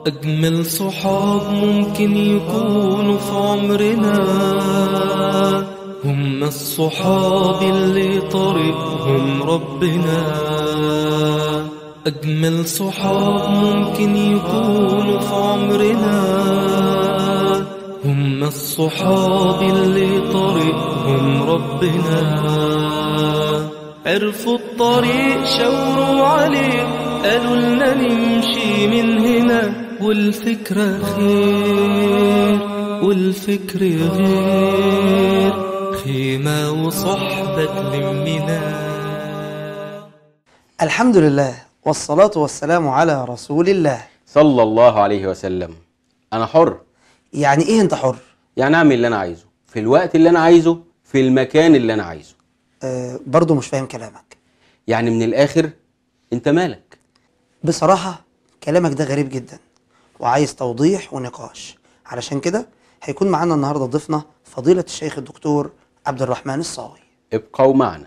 أجمل صحاب ممكن يكونوا في عمرنا هم الصحاب اللي طريقهم ربنا أجمل صحاب ممكن يكونوا في عمرنا هم الصحاب اللي طريقهم ربنا عرفوا الطريق شاوروا عليه قالوا لنا نمشي من هنا والفكرة خير والفكر غير خيمة وصحبة تلمنا الحمد لله والصلاة والسلام على رسول الله صلى الله عليه وسلم انا حر يعني ايه انت حر يعني اعمل اللي انا عايزه في الوقت اللي انا عايزه في المكان اللي انا عايزه آه برضو مش فاهم كلامك يعني من الاخر انت مالك بصراحة كلامك ده غريب جدا وعايز توضيح ونقاش علشان كده هيكون معانا النهاردة ضيفنا فضيلة الشيخ الدكتور عبد الرحمن الصاوي ابقوا معنا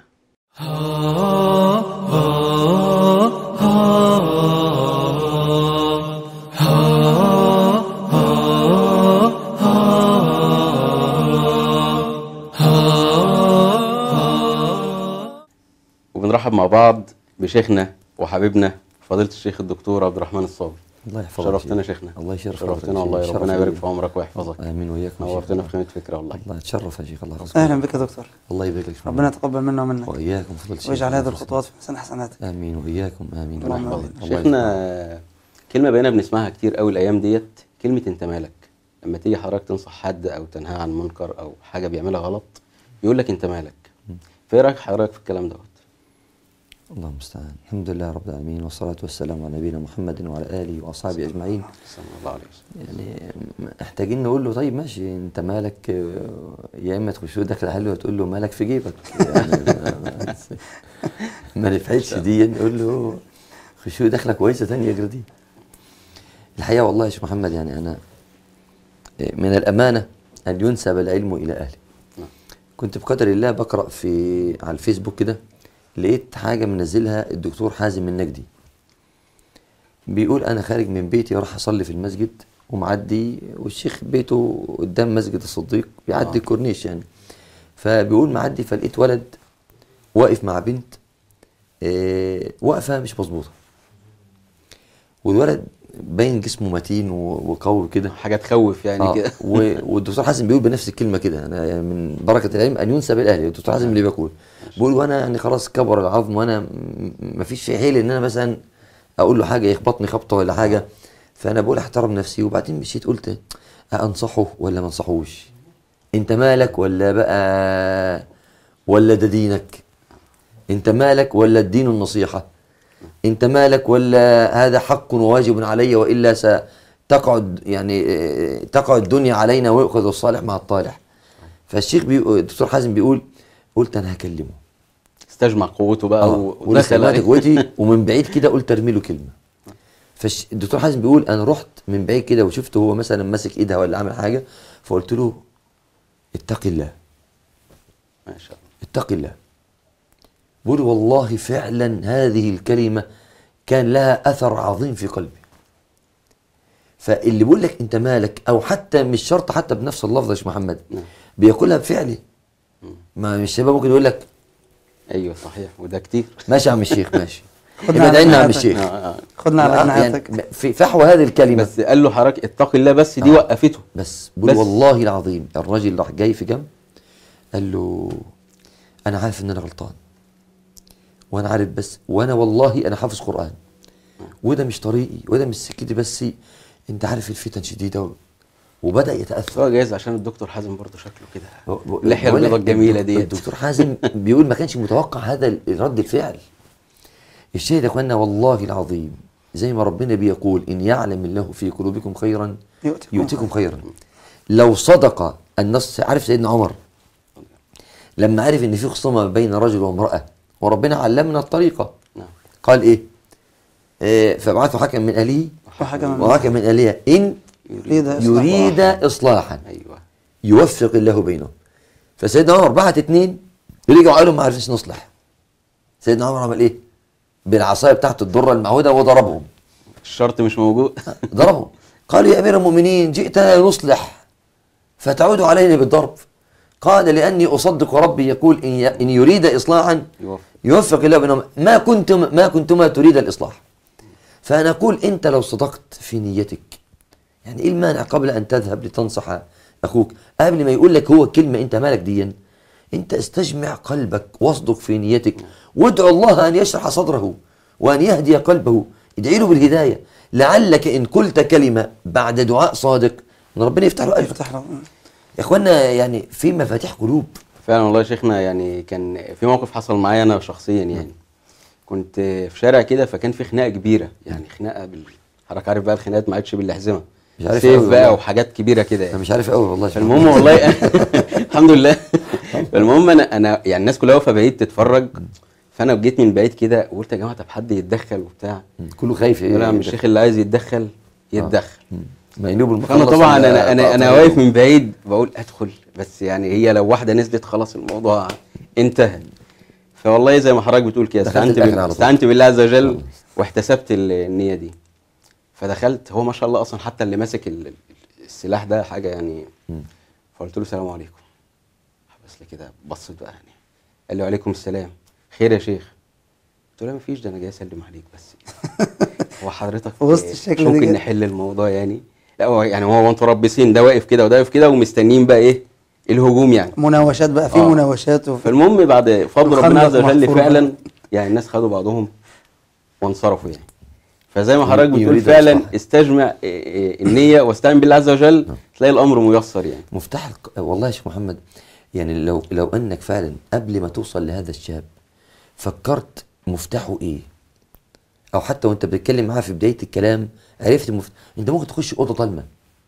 وبنرحب مع بعض بشيخنا وحبيبنا فضيلة الشيخ الدكتور عبد الرحمن الصاوي الله يحفظك شرفتنا شيخ. شيخنا الله يشرفك شرفتنا والله شرف ربنا يبارك لي. في عمرك ويحفظك امين وياكم يا شيخ. نورتنا في خيمة فكرة والله الله يتشرف يا شيخ الله يحفظك اهلا بك يا دكتور الله يبارك لك ربنا يتقبل منا ومنك واياكم فضل الشيخ ويجعل الله هذه يحفظك. الخطوات في حسن حسناتك امين واياكم امين اللهم الله آمين. يحفظك. الله شيخنا كلمة بقينا بنسمعها كتير قوي الأيام ديت كلمة أنت مالك لما تيجي حضرتك تنصح حد أو تنهاه عن منكر أو حاجة بيعملها غلط يقول لك أنت مالك فإيه رأيك حضرتك في الكلام دوت؟ الله المستعان الحمد لله رب العالمين والصلاه والسلام على نبينا محمد وعلى اله واصحابه اجمعين صلى الله عليه وسلم يعني محتاجين نقول له طيب ماشي انت مالك آه، يا اما تخش له دخل حلو وتقول له مالك في جيبك يعني ما- ما نفعتش دي نقول له خش له دخله كويسه ثانيه غير دي الحقيقه والله يا شيخ محمد يعني انا آه، من الامانه ان ينسب العلم الى اهله نعم. كنت بقدر الله بقرا في على الفيسبوك كده لقيت حاجه منزلها الدكتور حازم النجدي بيقول انا خارج من بيتي راح اصلي في المسجد ومعدي والشيخ بيته قدام مسجد الصديق بيعدي الكورنيش يعني فبيقول معدي فلقيت ولد واقف مع بنت آه واقفه مش مظبوطه والولد باين جسمه متين و- وقوي كده حاجة تخوف يعني آه، كده و- والدكتور حازم بيقول بنفس الكلمه كده انا يعني من بركه العلم ان ينسب الاهلي الدكتور حازم اللي بيقول بيقول وانا يعني خلاص كبر العظم وانا م- ما فيش في حيل ان انا مثلا اقول له حاجه يخبطني خبطه ولا حاجه فانا بقول احترم نفسي وبعدين مشيت قلت انصحه ولا ما انصحوش انت مالك ولا بقى ولا ده دينك انت مالك ولا الدين النصيحه انت مالك ولا هذا حق وواجب علي والا ستقعد يعني اه، تقعد الدنيا علينا ويؤخذ الصالح مع الطالح فالشيخ بيقول الدكتور حازم بيقول قلت انا هكلمه استجمع قوته بقى اه و- ولسه عليه. قوتي ومن بعيد كده قلت ارمي له كلمه فالدكتور حازم بيقول انا رحت من بعيد كده وشفته هو مثلا ماسك ايدها ولا عامل حاجه فقلت له اتق الله ما شاء الله اتق الله بقول والله فعلا هذه الكلمة كان لها أثر عظيم في قلبي فاللي بيقول لك أنت مالك أو حتى مش شرط حتى بنفس اللفظ يا شيخ محمد نعم. بيقولها بفعله ما مش شباب ممكن يقول لك أيوه صحيح وده كتير ماشي يا عم الشيخ ماشي خدنا ابعد على عنا يا عم جناحاتك. الشيخ آه، آه. خدنا على يعني جناحاتك في فحوى هذه الكلمة بس قال له حضرتك اتق الله بس دي آه. وقفته بس بقول بس. والله العظيم الراجل راح جاي في جنب قال له انا عارف ان انا غلطان وانا عارف بس وانا والله انا حافظ قران وده مش طريقي وده مش سكتي بس انت عارف الفتن شديده و... وبدا يتاثر هو جايز عشان الدكتور حازم برضه شكله كده ب- ب- اللحية بقول لك البيضاء الجميلة الدك- ديت الدكتور حازم بيقول ما كانش متوقع هذا ال- رد الفعل الشاهد يا اخوانا والله العظيم زي ما ربنا بيقول ان يعلم الله في قلوبكم خيرا يؤتكم يؤتكم خيرا لو صدق النص عارف سيدنا عمر لما عرف ان في خصومه بين رجل وامراه وربنا علمنا الطريقه نعم قال ايه, إيه فابعثوا حكم من اهله وحكم من وحكم من اهلها ان يريد إصلاح يريد اصلاحا أيوه يوفق الله بينهم فسيدنا عمر بعت اتنين رجعوا قالوا ما عرفناش نصلح سيدنا عمر عمل ايه؟ بالعصايه بتاعته الدره المعهوده وضربهم الشرط مش موجود ضربهم قالوا يا امير المؤمنين جئتنا لنصلح فتعود علينا بالضرب قال لاني اصدق ربي يقول ان ي- ان يريد اصلاحا يوفق. يوفق الله بينهما ما كنتم ما كنتما تريد الاصلاح فانا اقول انت لو صدقت في نيتك يعني ايه المانع قبل ان تذهب لتنصح اخوك قبل ما يقول لك هو كلمه انت مالك ديا انت استجمع قلبك واصدق في نيتك وادعو الله ان يشرح صدره وان يهدي قلبه ادعي له بالهدايه لعلك ان قلت كلمه بعد دعاء صادق ان ربنا يفتح له قلبك يفتح له يا اخوانا يعني في مفاتيح قلوب فعلا والله يا شيخنا يعني كان في موقف حصل معايا انا شخصيا يعني كنت في شارع كده فكان في خناقه كبيره يعني خناقه بال حضرتك عارف بقى الخناقات ما عادش بالاحزمه مش عارف سيف أوي بقى والله. وحاجات كبيره كده انا يعني مش عارف قوي والله فالمهم والله الحمد لله فالمهم انا انا يعني الناس كلها واقفه بعيد تتفرج فانا جيت من بعيد كده وقلت يا جماعه طب حد يتدخل وبتاع كله خايف يقول يا عم الشيخ اللي عايز يتدخل يتدخل ما ينوب المخلص فانا طبعا إلا انا انا قطع انا طريقه. واقف من بعيد بقول ادخل بس يعني هي لو واحده نزلت خلاص الموضوع انتهى فوالله زي ما حضرتك بتقول كده دخلت استعنت الآخر بال- على طول. استعنت بالله عز وجل واحتسبت ال- النيه دي فدخلت هو ما شاء الله اصلا حتى اللي ماسك ال- ال- السلاح ده حاجه يعني فقلت له السلام عليكم بس لي كده بصيت بقى يعني قال لي وعليكم السلام خير يا شيخ قلت له ما فيش ده انا جاي اسلم عليك بس هو حضرتك في وسط آه، الشكل مش ده ممكن كده؟ نحل الموضوع يعني لا هو يعني هو متربصين ده واقف كده وده واقف كده ومستنيين بقى ايه الهجوم يعني مناوشات بقى في آه. مناوشات وفي فالمهم بعد فضل ربنا عز الخندق وجل محفور فعلا بقى. يعني الناس خدوا بعضهم وانصرفوا يعني فزي ما حضرتك بتقول يريد فعلا الإصلاح. استجمع إيه، إيه، النية واستعن بالله عز وجل تلاقي الامر ميسر يعني مفتاح الق... والله يا شيخ محمد يعني لو لو انك فعلا قبل ما توصل لهذا الشاب فكرت مفتاحه ايه او حتى وانت بتتكلم معاه في بدايه الكلام عرفت المفت... انت ممكن تخش اوضه ضلمه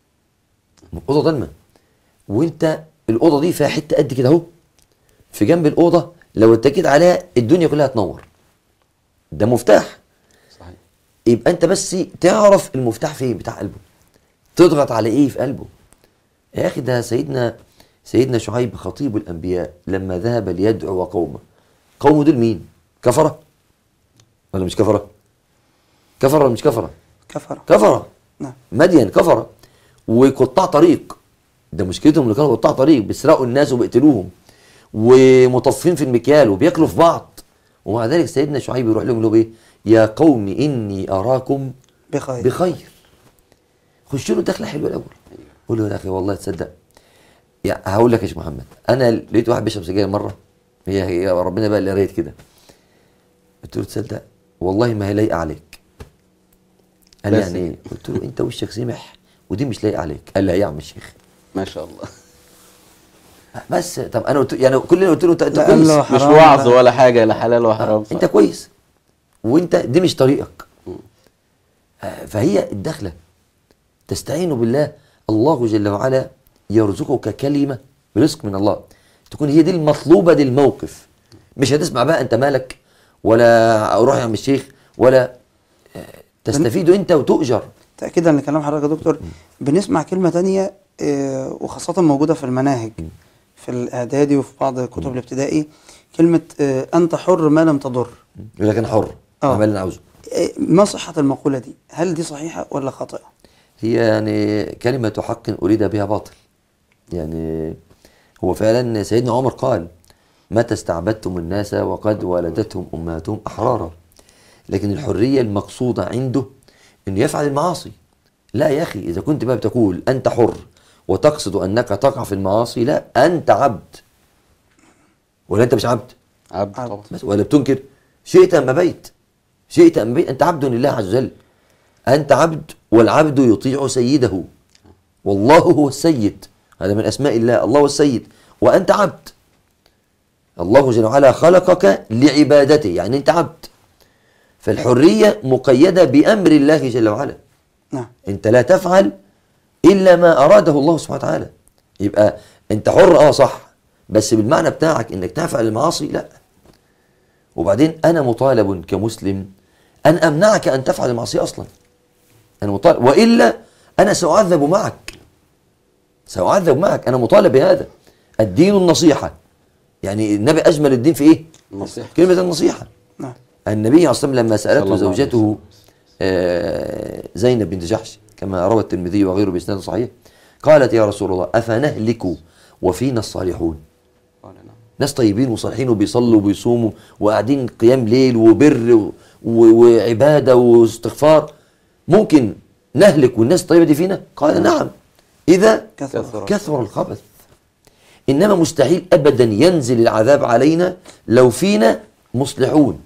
اوضه ضلمه وانت الاوضه دي فيها حته قد كده اهو في جنب الاوضه لو اتكيت عليها الدنيا كلها تنور ده مفتاح صحيح يبقى انت بس تعرف المفتاح فين بتاع قلبه تضغط على ايه في قلبه يا اخي ده سيدنا سيدنا شعيب خطيب الانبياء لما ذهب ليدعو قومه قومه دول مين كفره ولا مش كفره كفره ولا مش كفره كفر كفره نعم مدين كفره وقطاع طريق ده مشكلتهم اللي كانوا قطاع طريق بيسرقوا الناس وبيقتلوهم ومطفين في المكيال وبياكلوا في بعض ومع ذلك سيدنا شعيب يروح لهم يقول لهم ايه يا قوم اني اراكم بخير بخير خش له دخله حلوه الاول قول له يا اخي والله تصدق يعني هقول لك يا شيخ محمد انا لقيت واحد بيشرب سجاير مره هي هي ربنا بقى اللي قريت كده قلت له تصدق والله ما هي لايقه عليك قال لي بس يعني ايه قلت له انت وشك سمح ودي مش لايقه عليك قال لي يا عم الشيخ ما شاء الله بس طب انا قلت يعني كل اللي قلت له انت انت لا، قال كويس له مش حرام وعظ لا. ولا حاجه لا حلال ولا حرام انت كويس وانت دي مش طريقك آه، فهي الدخله تستعين بالله الله جل وعلا يرزقك كلمه رزق من الله تكون هي دي المطلوبه للموقف مش هتسمع بقى انت مالك ولا روح يا عم الشيخ ولا آه، تستفيد انت وتؤجر تأكيدا لكلام حضرتك يا دكتور بنسمع كلمة تانية آه، وخاصة موجودة في المناهج في الإعدادي وفي بعض الكتب الابتدائي كلمة آه، أنت حر ما لم تضر يقول لك انا حر آه. اعمل اللي انا عاوزه آه، ما صحة المقولة دي؟ هل دي صحيحة ولا خاطئة؟ هي يعني كلمة حق أريد بها باطل يعني هو فعلا سيدنا عمر قال متى استعبدتم الناس وقد ولدتهم أمهاتهم أحرارا لكن الحرية المقصودة عنده أنه يفعل المعاصي لا يا أخي إذا كنت بقى بتقول أنت حر وتقصد أنك تقع في المعاصي لا أنت عبد ولا أنت مش عبد عبد عبد. طبعا بس ولا بتنكر شئت أم بيت شئت أم بيت أنت عبد لله عز وجل أنت عبد والعبد يطيع سيده والله هو السيد هذا من أسماء الله الله هو السيد وأنت عبد الله جل وعلا خلقك لعبادته يعني أنت عبد فالحرية مقيدة بأمر الله جل وعلا نعم أنت لا تفعل إلا ما أراده الله سبحانه وتعالى يبقى أنت حر أه صح بس بالمعنى بتاعك إنك تفعل المعاصي لا وبعدين أنا مطالب كمسلم أن أمنعك أن تفعل المعصية أصلا أنا مطالب وإلا أنا سأعذب معك سأعذب معك أنا مطالب بهذا الدين النصيحة يعني النبي أجمل الدين في إيه؟ النصيحة. كلمة النصيحة نعم النبي عليه الصلاة والسلام لما صلى سألته الله عليه زوجته وسلم. آه، زينب بنت جحش كما روى الترمذي وغيره بإسناد صحيح قالت يا رسول الله أفنهلك وفينا الصالحون قال نعم ناس طيبين وصالحين وبيصلوا وبيصوموا وقاعدين قيام ليل وبر و- و- وعبادة واستغفار ممكن نهلك والناس الطيبة دي فينا قال نعم إذا كثر كثر الخبث إنما مستحيل أبدا ينزل العذاب علينا لو فينا مصلحون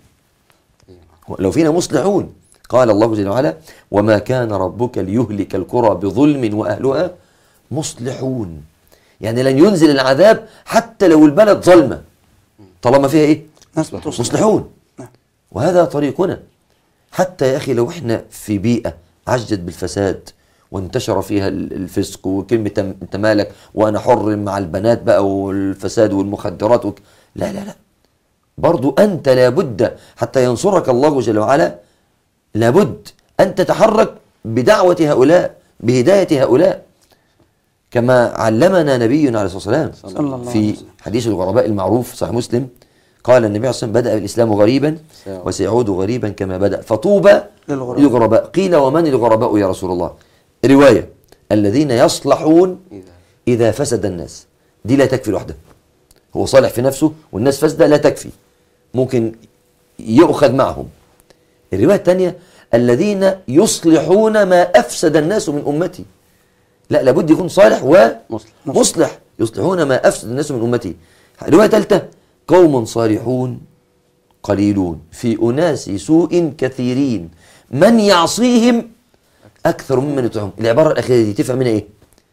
لو فينا مصلحون قال الله جل وعلا وما كان ربك ليهلك القرى بظلم وأهلها مصلحون يعني لن ينزل العذاب حتى لو البلد ظلمة طالما فيها إيه ناس بتصلح مصلحون نعم. وهذا طريقنا حتى يا أخي لو إحنا في بيئة عجت بالفساد وانتشر فيها ال- الفسق وكلمة أم- أنت مالك وأنا حر مع البنات بقى والفساد والمخدرات وك... لا لا لا برضو أنت لابد حتى ينصرك الله جل وعلا لابد أن تتحرك بدعوة هؤلاء بهداية هؤلاء كما علمنا نبينا عليه الصلاة والسلام صلى الله عليه في وسلم. حديث الغرباء المعروف صحيح مسلم قال النبي عليه الصلاة والسلام بدأ الإسلام غريبا سيعود. وسيعود غريبا كما بدأ فطوبى للغرباء. للغرباء قيل ومن الغرباء يا رسول الله رواية الذين يصلحون إذا إذا فسد الناس دي لا تكفي لوحدها هو صالح في نفسه والناس فاسدة لا تكفي ممكن يؤخذ معهم الرواية الثانية الذين يصلحون ما أفسد الناس من أمتي لا لابد يكون صالح مصلح. ومصلح يصلحون ما أفسد الناس من أمتي الرواية الثالثة قوم صالحون قليلون في أناس سوء كثيرين من يعصيهم أكثر ممن يطيعهم العبارة الأخيرة دي تفهم منها إيه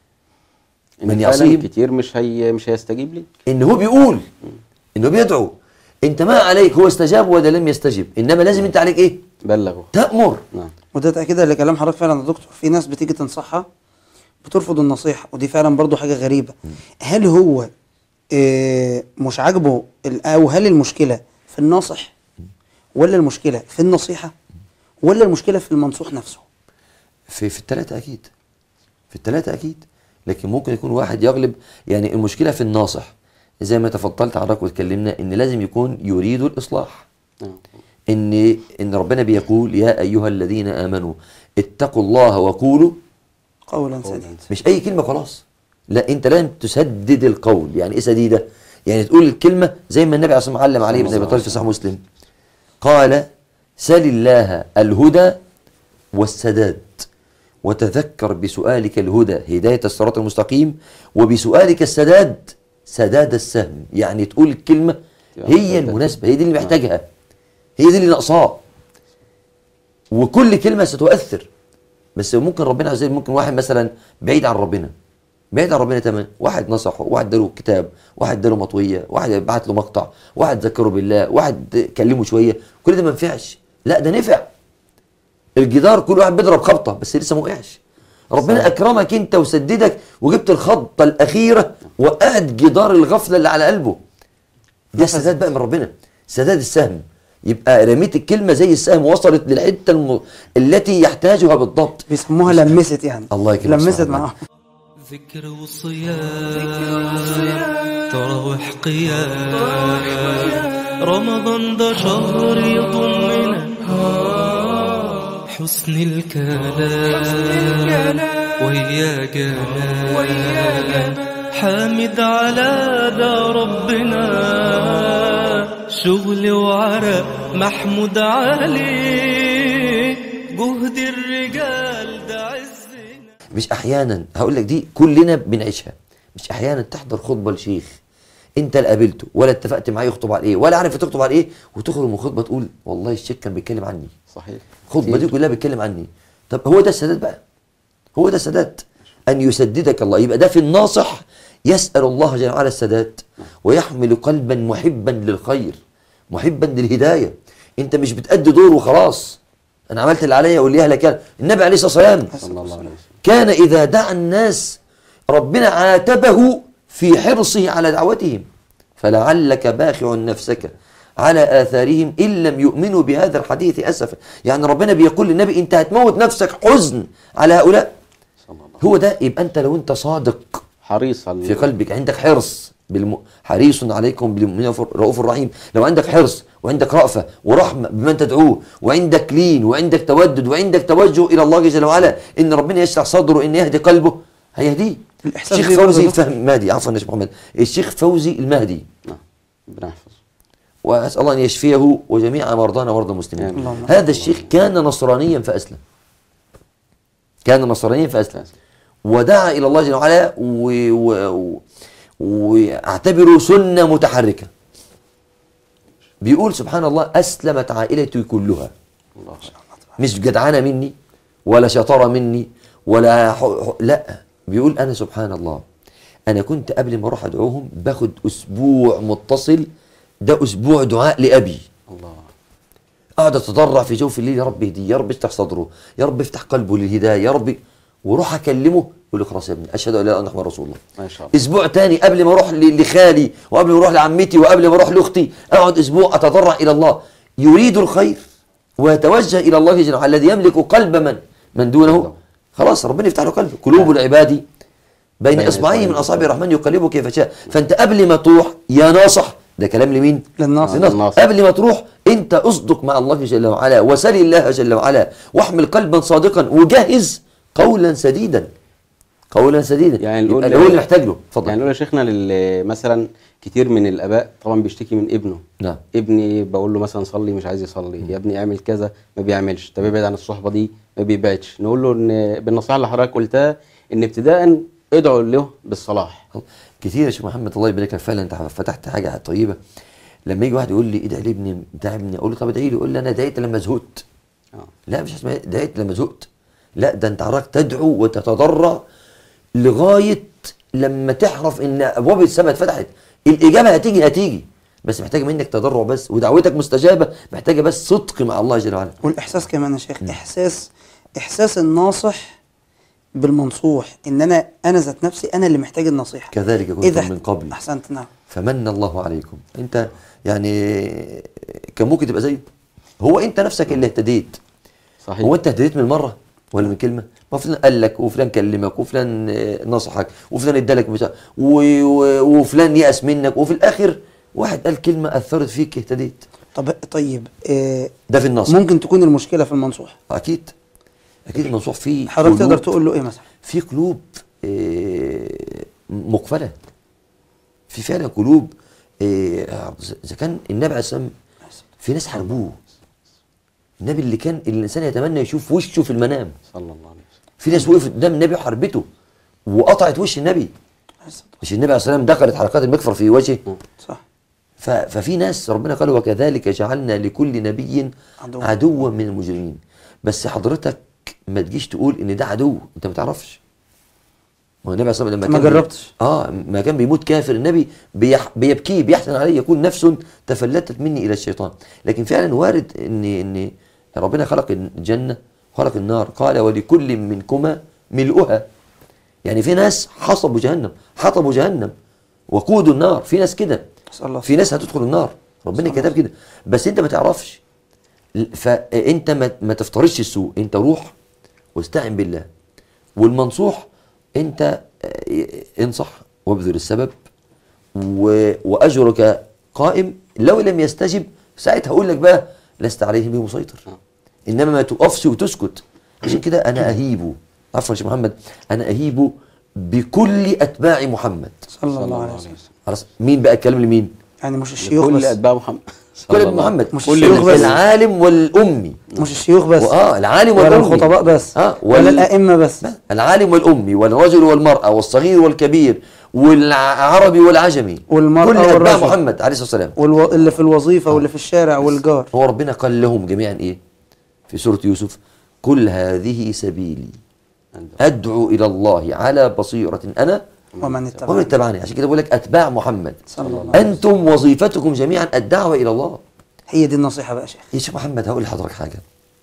إن من فعلاً يعصيهم كتير مش هي مش هيستجيب لي ان هو بيقول انه بيدعو انت ما عليك هو استجاب ولا لم يستجب انما لازم انت عليك ايه بلغوا تأمر نعم وده تأكيدا لكلام حضرتك فعلا يا دكتور في ناس بتيجي تنصحها بترفض النصيحة ودي فعلا برضو حاجة غريبة هل هو آه، مش عاجبه ال- أو هل المشكلة في الناصح ولا المشكلة في النصيحة ولا المشكلة في المنصوح نفسه في في الثلاثة أكيد في الثلاثة أكيد لكن ممكن يكون واحد يغلب يعني المشكلة في الناصح زي ما تفضلت حضرتك واتكلمنا إن لازم يكون يريد الإصلاح نعم إن إن ربنا بيقول يا أيها الذين آمنوا اتقوا الله وقولوا قولا سديدا مش أي كلمة خلاص لا أنت لازم تسدد القول يعني إيه سديدة؟ يعني تقول الكلمة زي ما النبي عليه الصلاة والسلام علم عليه بن أبي طالب في صحيح مسلم قال سل الله الهدى والسداد وتذكر بسؤالك الهدى هداية الصراط المستقيم وبسؤالك السداد سداد السهم يعني تقول الكلمة هي المناسبة هي دي اللي محتاجها هي دي اللي ناقصاه وكل كلمة ستؤثر بس ممكن ربنا عز وجل ممكن واحد مثلا بعيد عن ربنا بعيد عن ربنا تمام واحد نصحه واحد اداله كتاب واحد اداله مطويه واحد بعت له مقطع واحد ذكره بالله واحد كلمه شويه كل ده ما نفعش لا ده نفع الجدار كل واحد بيضرب خبطه بس لسه ما وقعش ربنا اكرمك انت وسددك وجبت الخبطه الاخيره وقعت جدار الغفله اللي على قلبه ده سداد بقى من ربنا سداد السهم يبقى رميت الكلمه زي السهم وصلت للحته الم... التي يحتاجها بالضبط بيسموها لمست يعني الله يكرمك لمست صاحبي. معاهم ذكر وصيام تراوح قيام رمضان ده شهر يضمنا حسن الكلام ويا جمال حامد على ده ربنا شغل وعرق محمود عليه جهد الرجال ده عزنا مش احيانا هقول لك دي كلنا بنعيشها مش احيانا تحضر خطبه لشيخ انت لا قابلته ولا اتفقت معاه يخطب على ايه ولا عارف تخطب على ايه وتخرج من الخطبه تقول والله الشيخ كان بيتكلم عني صحيح الخطبه دي كتير. كلها بيتكلم عني طب هو ده السداد بقى هو ده السداد ان يسددك الله يبقى ده في الناصح يسال الله جل وعلا السداد ويحمل قلبا محبا للخير محبا للهدايه انت مش بتأدي دور وخلاص انا عملت اللي عليا واللي اهلك كان النبي عليه الصلاه والسلام صلى الله عليه وسلم كان إذا دعا الناس ربنا عاتبه في حرصه على دعوتهم فلعلك باخع نفسك على آثارهم إن لم يؤمنوا بهذا الحديث أسفا يعني ربنا بيقول للنبي أنت هتموت نفسك حزن على هؤلاء صلى الله هو ده يبقى أنت لو أنت صادق حريص على في قلبك عندك حرص بالم... حريص عليكم بالمؤمنين رؤوف رحيم لو عندك حرص وعندك رأفة ورحمة بمن تدعوه وعندك لين وعندك تودد وعندك توجه إلى الله جل وعلا إن ربنا يشرح صدره إن يهدي قلبه هيهديه الإحساس الشيخ بيه برضه فوزي دكتور. الفهم مهدي عفوا يا شيخ محمد الشيخ فوزي المهدي نعم ربنا يحفظه وأسأل الله أن يشفيه وجميع مرضانا ومرضى المسلمين آمين. اللهم هذا الشيخ كان نصرانيا فأسلم كان نصرانيا فأسلم ودعا إلى الله جل وعلا و- و- و- واعتبره سنة متحركة بيقول سبحان الله أسلمت عائلتي كلها الله مش جدعانة مني ولا شطارة مني ولا ح... ح... لا بيقول أنا سبحان الله أنا كنت قبل ما أروح أدعوهم باخد أسبوع متصل ده أسبوع دعاء لأبي الله اقعد اتضرع في جوف الليل يا رب اهديه يا رب افتح صدره يا رب افتح قلبه للهدايه يا رب واروح اكلمه يقول لي خلاص يا ابني اشهد ان لا اله الا الله محمد رسول الله ما شاء الله اسبوع تاني قبل ما اروح ل- لخالي وقبل ما اروح لعمتي وقبل ما اروح لاختي اقعد اسبوع اتضرع الى الله يريد الخير ويتوجه الى الله جل وعلا الذي يملك قلب من من دونه خلاص ربنا يفتح له قلبه قلوب العباد بين بين اصبعين من إصبعين. اصابع الرحمن يقلبه كيف شاء فانت قبل ما تروح يا ناصح ده كلام لمين للناصح. للناصح. للناصح. قبل ما تروح انت اصدق مع الله جل وعلا وسل الله جل وعلا واحمل قلبا صادقا وجهز قولا سديدا قولا سديدا يعني نقول يبقى هو اللي محتاج له اتفضل يعني نقول يا شيخنا لل- مثلا كتير من الاباء طبعا بيشتكي من ابنه نعم ابني بقول له مثلا صلي مش عايز يصلي يا ابني اعمل كذا ما بيعملش طب ابعد عن الصحبه دي ما بيبعدش نقول له ان بالنصيحه اللي حضرتك قلتها ان ابتداء ادعوا له بالصلاح كتير يا شيخ محمد الله يبارك لك فعلا انت فتحت حاجه طيبه لما يجي واحد يقول لي ادعي لي ابني بتاع ابني اقول له طب ادعي لي يقول لي انا دعيت لما زهقت اه لا مش اسمها دعيت لما زهقت لا ده انت حضرتك تدعو وتتضرع لغايه لما تعرف ان ابواب السماء اتفتحت الاجابه هتيجي هتيجي بس محتاجه منك تضرع بس ودعوتك مستجابه محتاجه بس صدق مع الله جل وعلا والاحساس كمان يا شيخ احساس احساس الناصح بالمنصوح ان انا انا ذات نفسي انا اللي محتاج النصيحه كذلك كنتم اذا من قبل احسنت نعم فمن الله عليكم انت يعني كان ممكن تبقى زيه هو انت نفسك اللي اهتديت صحيح هو انت اهتديت من مره ولا من كلمه ما فلان قال لك وفلان كلمك وفلان آه، نصحك وفلان ادالك مش و- و- وفلان يأس منك وفي الاخر واحد قال كلمه اثرت فيك اهتديت طب طيب آه ده في النص ممكن تكون المشكله في المنصوح اكيد اكيد المنصوح فيه حضرتك تقدر قلوب- تقول له ايه مثلا في قلوب آه، مقفله في فعلا قلوب آه، اذا كان النبي عليه الصلاه والسلام في ناس حاربوه النبي اللي كان الانسان يتمنى يشوف وشه في المنام صلى الله عليه وسلم في ناس وقفت قدام النبي وحاربته وقطعت وش النبي مش النبي عليه الصلاه والسلام دخلت حلقات المكفر في وجهه صح ف- ففي ناس ربنا قال وكذلك جعلنا لكل نبي عدوا. عدوا من المجرمين بس حضرتك ما تجيش تقول ان ده عدو انت ما تعرفش ما هو النبي صلى الله عليه وسلم ما لما كان بي- جربتش. اه ما كان بيموت كافر النبي بيح بيبكيه بيحزن عليه يقول نفس تفلتت مني الى الشيطان لكن فعلا وارد ان ان ربنا خلق الجنه خلق النار قال ولكل منكما ملؤها يعني في ناس حصبوا جهنم حطبوا جهنم وقودوا النار في ناس كده نسأل الله في ناس هتدخل النار ربنا كتب كده بس انت ما تعرفش ل- فانت ما, ما تفترضش السوء انت روح واستعن بالله والمنصوح انت اه، انصح وابذل السبب و... واجرك قائم لو لم يستجب ساعتها اقول لك بقى لست عليهم بمسيطر انما ما تقفش وتسكت عشان كده انا اهيب عفوا يا شيخ محمد انا اهيب بكل اتباع محمد صلى الله عليه وسلم خلاص مين بقى الكلام لمين يعني مش الشيوخ كل بس اتباع محمد كل صلى الله محمد مش كل الشيوخ بس. العالم والامي مش الشيوخ بس واه العالم ولا والامي الخطباء بس اه ولا الائمه بس بس. العالم والامي والرجل والمراه والصغير والكبير والعربي والعجمي والمرأة كل اتباع والرجل. محمد عليه الصلاه والسلام والو... اللي في الوظيفه واللي في الشارع والجار هو ربنا قال لهم جميعا ايه في سوره يوسف كل هذه سبيلي ادعو الى الله على بصيره انا ومن ومن اتبع اتبعني عشان كده بقول لك اتباع محمد صلى الله عليه وسلم انتم وظيفتكم جميعا الدعوه الى الله هي دي النصيحه بقى يا شيخ يا شيخ محمد هقول لحضرتك حاجة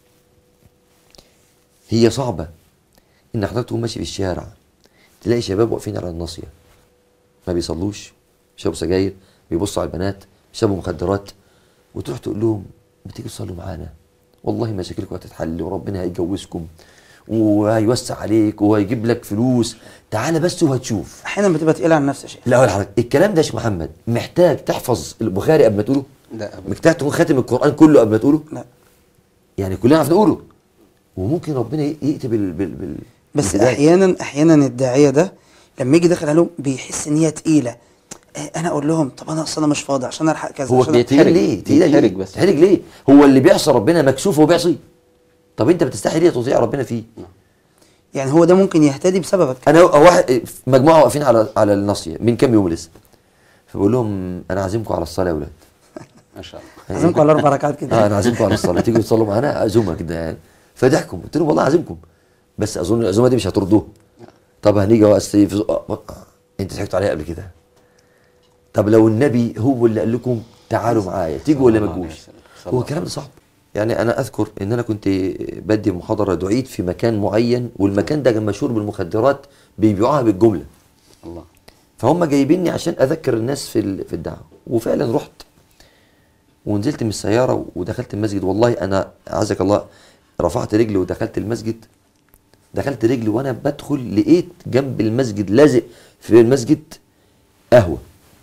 هي صعبة إن حضرتك تكون ماشي في الشارع تلاقي شباب واقفين على الناصية ما بيصلوش بيشربوا سجاير بيبصوا على البنات بيشربوا مخدرات وتروح تقول لهم ما تيجوا تصلوا معانا والله مشاكلكم هتتحل وربنا هيجوزكم وهيوسع عليك وهيجيب لك فلوس تعالى بس وهتشوف احيانا بتبقى تقيله على النفس يا شيخ لا ولا حضرتك الكلام ده يا شيخ محمد محتاج تحفظ البخاري قبل ما تقوله لا أبدا. محتاج تكون خاتم القران كله قبل ما تقوله لا يعني كلنا عارف نقوله وممكن ربنا يأتي بال, بال, بال بس بالهداية. احيانا احيانا الداعيه ده لما يجي داخل عليهم بيحس ان هي تقيله آه، انا اقول لهم طب انا اصل انا مش فاضي عشان الحق كذا هو عشان تقيل بيتحرج. ليه؟ تقيل ليه؟ بيتحرج بس. تحرج ليه؟ هو اللي بيعصى ربنا مكسوف وهو بيعصي طب انت بتستحي ليه تطيع ربنا فيه؟ يعني هو ده ممكن يهتدي بسببك انا واحد في مجموعه واقفين على على الناصيه من كام يوم لسه فبقول لهم انا عازمكم على الصلاه يا اولاد ما شاء الله عايزينكم على اربع ركعات اه كده انا عازمكم على الصلاه تيجوا تصلوا معانا اعزمك كده يعني فضحكم قلت لهم والله عازمكم بس اظن العزومه دي مش هترضوها طب هنيجي بقى أصل في- آه، آه، انت ضحكتوا عليا قبل كده طب لو النبي هو اللي قال لكم تعالوا معايا تيجوا ولا ما الله عليه تجوش وسلم. صلى هو الله الكلام ده صعب يعني انا اذكر ان انا كنت بدي محاضره دعيت في مكان معين والمكان ده كان مشهور بالمخدرات بيبيعوها بالجمله الله فهم جايبيني عشان اذكر الناس في ال- في الدعوه وفعلا رحت ونزلت من السياره ودخلت المسجد والله انا اعزك الله رفعت رجلي ودخلت المسجد دخلت رجلي وانا بدخل لقيت جنب المسجد لازق في المسجد قهوه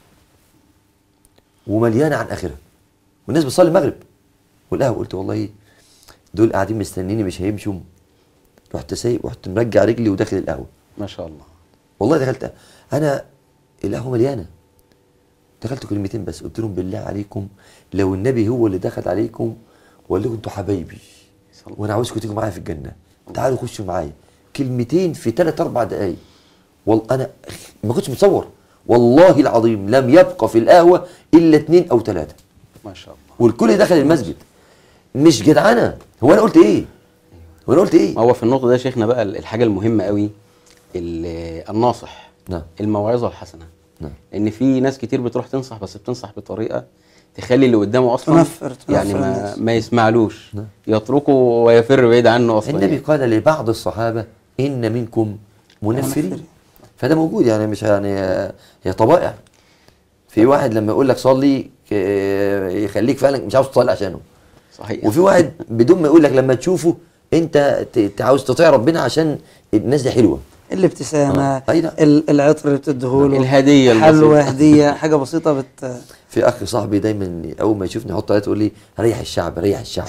ومليانه عن اخرها والناس بتصلي المغرب والقهوه قلت والله دول قاعدين مستنيني مش هيمشوا رحت سايق رحت مرجع رجلي وداخل القهوه ما شاء الله والله دخلت انا القهوه مليانه دخلت كلمتين بس قلت لهم بالله عليكم لو النبي هو اللي دخل عليكم وقال لكم انتوا حبايبي صلى وانا عاوزكم تيجوا معايا في الجنه تعالوا خشوا معايا كلمتين في ثلاث اربع دقايق والله انا ما كنتش متصور والله العظيم لم يبقى في القهوه الا اثنين او ثلاثه ما شاء الله والكل دخل المسجد مش جدعانه هو انا قلت ايه هو انا قلت ايه ما هو في النقطة ده يا شيخنا بقى الحاجة المهمة قوي ال- الناصح نعم الموعظة الحسنة نعم لأن في ناس كتير بتروح تنصح بس بتنصح بطريقة تخلي اللي قدامه أصلا تنفر- تنفر يعني ما, الناس. ما يسمعلوش نعم. يتركه ويفر بعيد عنه أصلا النبي يعني. قال لبعض الصحابة إن منكم منفرين منفرين. فده موجود يعني مش يعني هي طبائع في واحد لما يقول لك صلي ك- يخليك فعلا مش عاوز تصلي عشانه صحيح وفي واحد بدون ما يقول لك لما تشوفه انت ت- ت- عاوز تطيع ربنا عشان الناس دي حلوه الابتسامه آه. أي نعم. ال- العطر اللي بتديهوله الهدية حلوه البسيطة. هديه حاجه بسيطه بت في اخ صاحبي دايما اول ما يشوفني يحط ايات يقول لي ريح الشعب ريح الشعب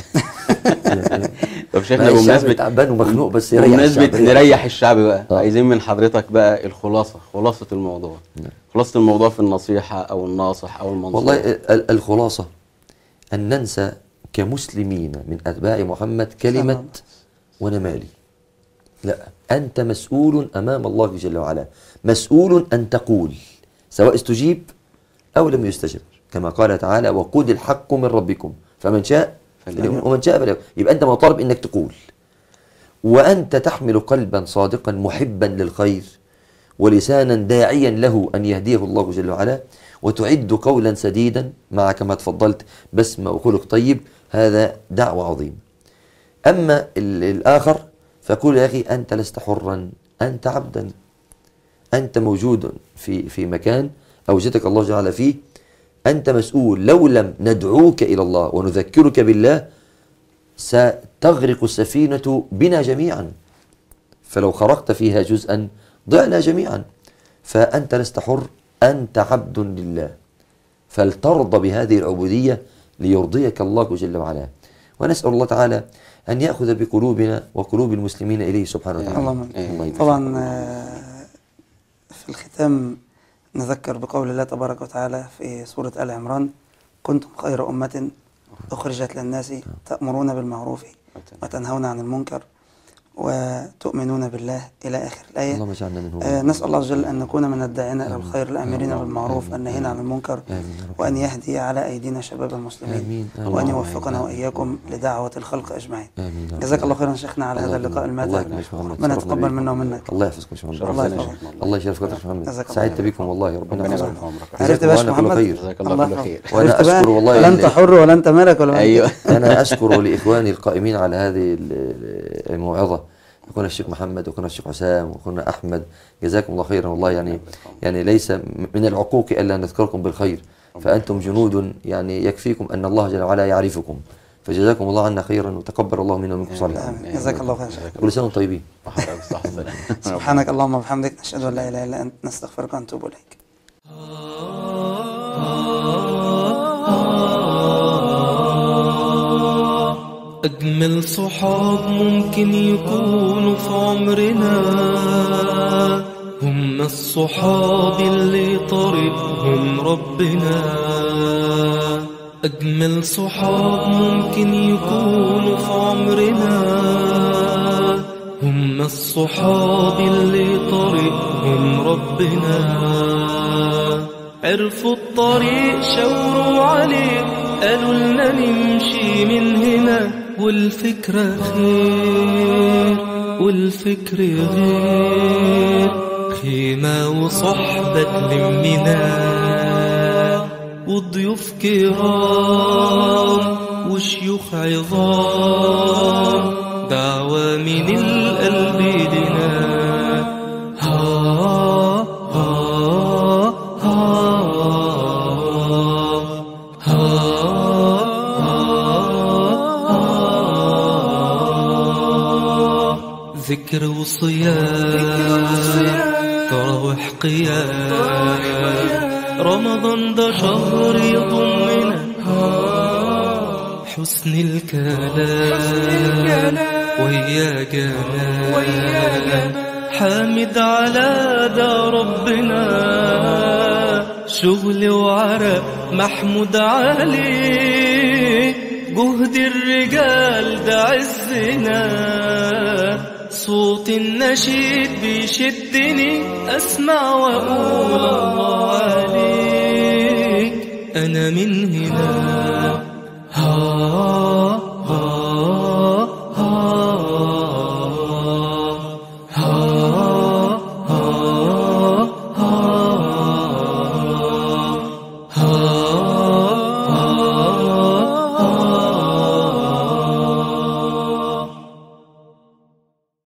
طب شيخنا ما الشعب بمناسبة تعبان ومخنوق بس يريح بمناسبة الشعب نريح الشعب بقى آه. عايزين من حضرتك بقى الخلاصة خلاصة الموضوع خلاصة الموضوع في النصيحة أو الناصح أو المنصور والله ال- الخلاصة أن ننسى كمسلمين من أتباع محمد كلمة وأنا مالي لا أنت مسؤول أمام الله جل وعلا مسؤول أن تقول سواء استجيب أو لم يستجب كما قال تعالى وقود الحق من ربكم فمن شاء فليؤمن ومن شاء فليؤمن يبقى أنت مطالب أنك تقول وأنت تحمل قلبا صادقا محبا للخير ولسانا داعيا له أن يهديه الله جل وعلا وتعد قولا سديدا مع كما تفضلت بسمة وخلق طيب هذا دعوة عظيم أما ال- الآخر فقول يا أخي أنت لست حرا أنت عبدا أنت موجود في في مكان أوجدك الله جل وعلا فيه أنت مسؤول لو لم ندعوك إلى الله ونذكرك بالله ستغرق السفينة بنا جميعا فلو خرقت فيها جزءا ضعنا جميعا فأنت لست حر أنت عبد لله فلترضى بهذه العبودية ليرضيك الله جل وعلا ونسأل الله تعالى أن يأخذ بقلوبنا وقلوب المسلمين إليه سبحانه وتعالى اللهم إيه. الله يبارك طبعا آه، في الختام نذكر بقول الله تبارك وتعالى في سورة آل عمران كنتم خير أمة أخرجت للناس تأمرون بالمعروف وتنهون عن المنكر وتؤمنون بالله إلى آخر الآية اللهم اجعلنا منهم آه، نسأل الله عز وجل أن نكون من الداعين إلى الخير الآمرين بالمعروف الناهين عن المنكر آمين يا رب. وأن يهدي على أيدينا شباب المسلمين آمين. آمين. وأن اللهم يوفقنا آمين. وإياكم لدعوة الخلق أجمعين آمين يا رب. جزاك الله خيرا شيخنا على هذا الله اللقاء يكرمك. الله الماتع يكرمك يا شيخ محمد. ربنا شرفنا يتقبل بيكم. منا ومنك الله يحفظكم يا شيخ محمد شرفنا الله يا يحفظك. شيخ محمد. الله يشرفك يا شيخ محمد جزاك الله سعدت خير. بكم والله ربنا ربنا يحفظكم يبارك في عمرك. عرفت جزاكم بقى يا الله محمد؟ كل خير جزاك الله كل خير وأنا عرفت بقى؟ أشكر والله لا ال- أنت حر ولا أنت مالك ولا مالك. أيوه أنا أشكر لإخواني القائمين على هذه ال- الموعظة أخونا الشيخ محمد وأخونا الشيخ حسام وأخونا أحمد جزاكم الله خيرا والله يعني يعني ليس من العقوق إلا أن نذكركم بالخير فأنتم جنود يعني يكفيكم أن الله جل وعلا يعرفكم فجزاكم الله عنا خيرا وتقبل الله منا ومنكم صالح آمين. جزاك الله خير كل سنه وانتم طيبين وحضرتك صح السلام سبحانك اللهم وبحمدك نشهد ان لا اله الا انت نستغفرك ونتوب اليك أجمل صحاب ممكن يكونوا في عمرنا هم الصحاب اللي طريقهم ربنا أجمل صحاب ممكن يكونوا في عمرنا هم الصحاب اللي طريقهم ربنا عرفوا الطريق شاوروا عليه قالوا لنا نمشي من هنا والفكرة خير والفكر غير خيمة وصحبة تلمنا وضيوف كرام وشيوخ عظام دعوة من القلب لنا ها ها ها ذكر وصيام تراوح قيام رمضان ده شهر يضمنا حسن الكلام ويا جمال حامد على ده ربنا شغل وعرق محمود عليه جهد الرجال ده عزنا صوت النشيد بيشدني اسمع واقول الله عليك انا من هنا ها